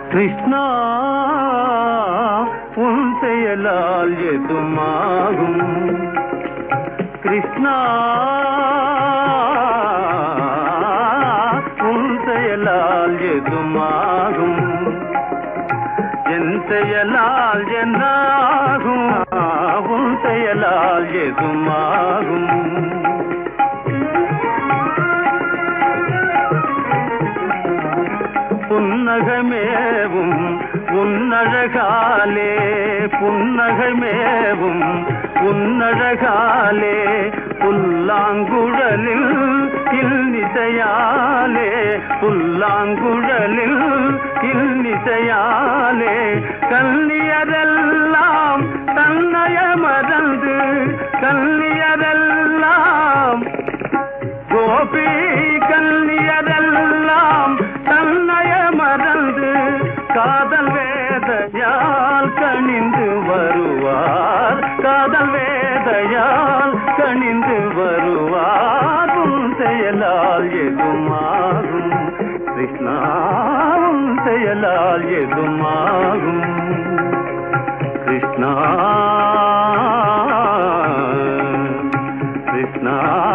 கிருஷ்ணா உன் செயலால் எதுமாகும் கிருஷ்ணா உன் செயலால் எதுமாகும் என் செயலால் என்னாகும் உன் செயலால் எதுமாகும் புன்னகமேவும் உன்னழகாலே புன்னகமேவும் உன்னழகாலே புல்லாங்குழலில் இல்நிசையாலே புல்லாங்குழலில் இல்நிசையாலே கல்லியரெல்லாம் தன்னய மறந்து கல்லியரெல்லாம் கோபி கல்லியரெல்லாம் தன்னய மறந்து காதல் வேதையால் கணிந்து வருவார் காதல் வேதையால் கணிந்து வருவார் உன் செயலால் எதுமாகும் கிருஷ்ணா உன் செயலால் எதுமாகும் கிருஷ்ணா கிருஷ்ணா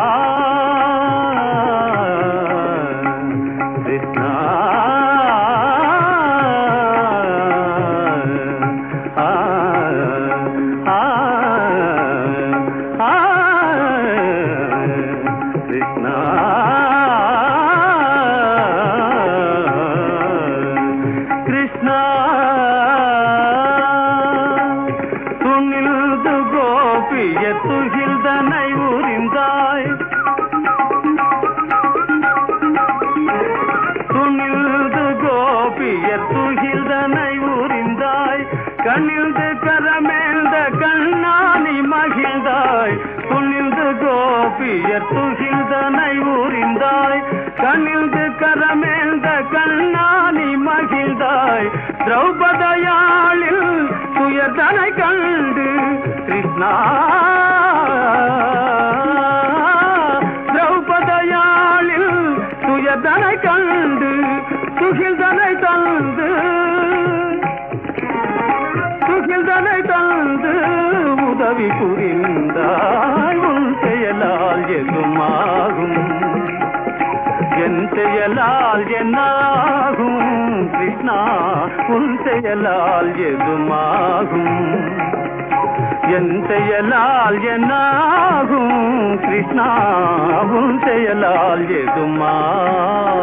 கிருஷ்ணா ஆ, ஆ, ஆ, கிருஷ்ணா கிருஷ்ணா துணில்து கோபிய துகில்தனை உரிந்தாய் துணில்து கோபிய துகில்தனை உரிந்தாய் கண்ணில்து கரமேந்த கண்ணானி மகிழ்ந்தாய் துணில்து கோபிய துகில்தனை உரிந்தாய் கண்ணில்து கரமேந்த கண்ணானி மகிழ்ந்தாய் திரௌபதையாளில் துயர்தனை கண்டு கிருஷ்ணா திரௌபதையாளில் துயர்தனை கண்டு துகில்தனை தந்து துகில்தனை தந்து உதவி புரிந்தாய் உன் செயலால் எதுமாகும் என் செயலால் என்னாகும் கிருஷ்ணா உன் செயலால் எதுமாகும் என் செயலால் என்னாகும் கிருஷ்ணா உன் செயலால் எதுமாகும்